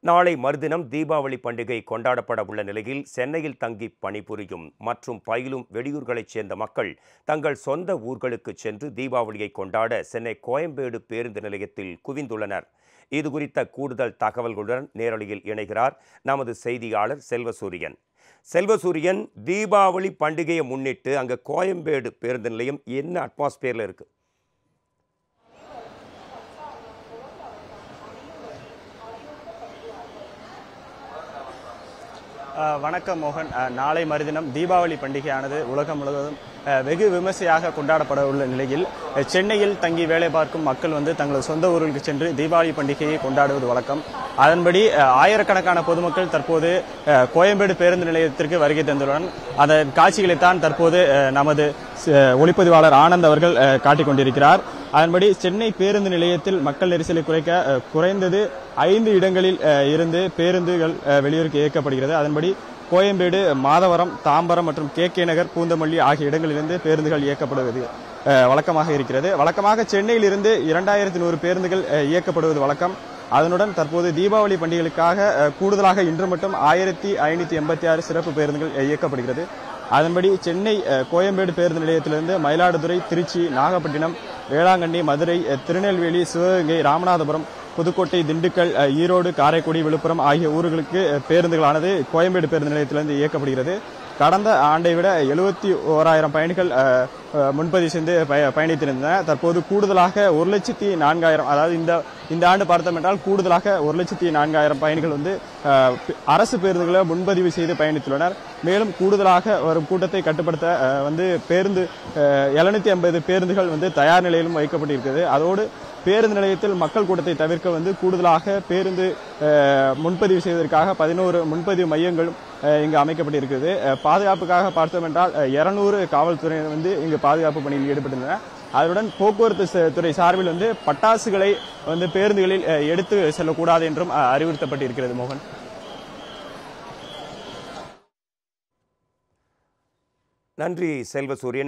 நாளை மறுதினம் தீபாவளி பண்டிகை கொண்டாடப்பட உள்ள நிலையில் சென்னையில் தங்கி பணிபுரியும் மற்றும் பயிலும் வெளியூர்களைச் சேர்ந்த மக்கள் தங்கள் சொந்த ஊர்களுக்கு சென்று தீபாவளியை கொண்டாட சென்னை கோயம்பேடு பேருந்து நிலையத்தில் குவிந்துள்ளனர் இது குறித்த கூடுதல் தகவல்களுடன் நேரலையில் இணைகிறார் நமது செய்தியாளர் செல்வசூரியன் செல்வசூரியன் தீபாவளி பண்டிகையை முன்னிட்டு அங்கே கோயம்பேடு பேருந்து நிலையம் என்ன அட்மாஸ்பியரில் இருக்கு அஹ் வணக்கம் மோகன் அஹ் நாளை மறுதினம் தீபாவளி பண்டிகையானது உலகம் முழுவதும் அஹ் வெகு விமர்சையாக கொண்டாடப்பட உள்ள நிலையில் அஹ் சென்னையில் தங்கி வேலை பார்க்கும் மக்கள் வந்து தங்களது சொந்த ஊர்களுக்கு சென்று தீபாவளி பண்டிகையை கொண்டாடுவது வழக்கம் அதன்படி அஹ் ஆயிரக்கணக்கான பொதுமக்கள் தற்போது அஹ் கோயம்பேடு பேருந்து நிலையத்திற்கு வருகை தந்துள்ளனர் அதன் காட்சிகளைத்தான் தற்போது அஹ் நமது அஹ் ஒளிப்பதிவாளர் ஆனந்த் அவர்கள் அஹ் காட்டிக் கொண்டிருக்கிறார் அதன்படி சென்னை பேருந்து நிலையத்தில் மக்கள் நெரிசலை குறைக்க அஹ், குறைந்தது ஐந்து இடங்களில் அஹ், இருந்து பேருந்துகள் அஹ், வெளியூருக்கு இயக்கப்படுகிறது அதன்படி கோயம்பேடு மாதவரம் தாம்பரம் மற்றும் கே கே நகர் பூந்தமல்லி ஆகிய இடங்களிலிருந்து பேருந்துகள் இயக்கப்படுவது அஹ், வழக்கமாக இருக்கிறது வழக்கமாக சென்னையிலிருந்து இரண்டாயிரத்தி நூறு பேருந்துகள் அஹ், இயக்கப்படுவது வழக்கம் அதனுடன் தற்போது தீபாவளி பண்டிகைகளுக்காக அஹ், கூடுதலாக இன்று மட்டும் ஆயிரத்தி ஐநூத்தி எண்பத்தி ஆறு சிறப்பு பேருந்துகள் அஹ், இயக்கப்படுகிறது அதன்படி சென்னை அஹ், கோயம்பேடு பேருந்து நிலையத்திலிருந்து மயிலாடுதுறை திருச்சி நாகப்பட்டினம் வேளாங்கண்ணி மதுரை அஹ், திருநெல்வேலி சிவகங்கை ராமநாதபுரம் புதுக்கோட்டை திண்டுக்கல் அஹ், ஈரோடு காரைக்குடி விழுப்புரம் ஆகிய ஊர்களுக்கு அஹ், பேருந்துகளானது கோயம்பேடு பேருந்து நிலையத்திலிருந்து இயக்கப்படுகிறது கடந்த ஆண்டை விட எழுபத்தி ஓராயிரம் பயணிகள் அஹ், அஹ், முன்பதிவு செய்து பய- பயணித்திருந்தன தற்போது கூடுதலாக ஒரு லட்சத்தி நான்காயிரம் அதாவது இந்த இந்த ஆண்டு பார்த்தோம் என்றால் கூடுதலாக ஒரு லட்சத்தி நான்காயிரம் பயணிகள் வந்து அஹ், பி- அரசு பேருந்துகளை முன்பதிவு செய்து பயணித்துள்ளனர் மேலும் கூடுதலாக வரும் கூட்டத்தை கட்டுப்படுத்த அஹ், வந்து பேருந்து எழுநூத்தி ஐம்பது பேருந்துகள் வந்து தயார் நிலையிலும் வைக்கப்பட்டிருக்கிறது அதோடு பேருந்து நிலையத்தில் மக்கள் கூட்டத்தை தவிர்க்க வந்து கூடுதலாக பேருந்து அஹ், முன்பதிவு செய்வதற்காக பதினோரு முன்பதிவு மையங்களும் அஹ், இங்கு அமைக்கப்பட்டிருக்கிறது அஹ், பாதுகாப்புக்காக பார்த்தோம் என்றால் இருநூறு காவல்துறையினர் வந்து இங்கு பாதுகாப்பு பணியில் ஈடுபட்டுள்ளனர் அதனுடன் போக்குவரத்து ச- துறை சார்பில் வந்து பட்டாசுகளை வந்து பேருந்துகளில் அஹ், எடுத்து செல்லக்கூடாது என்றும் அஹ், அறிவுறுத்தப்பட்டிருக்கிறது மோகன் நன்றி செல்வசூரியன்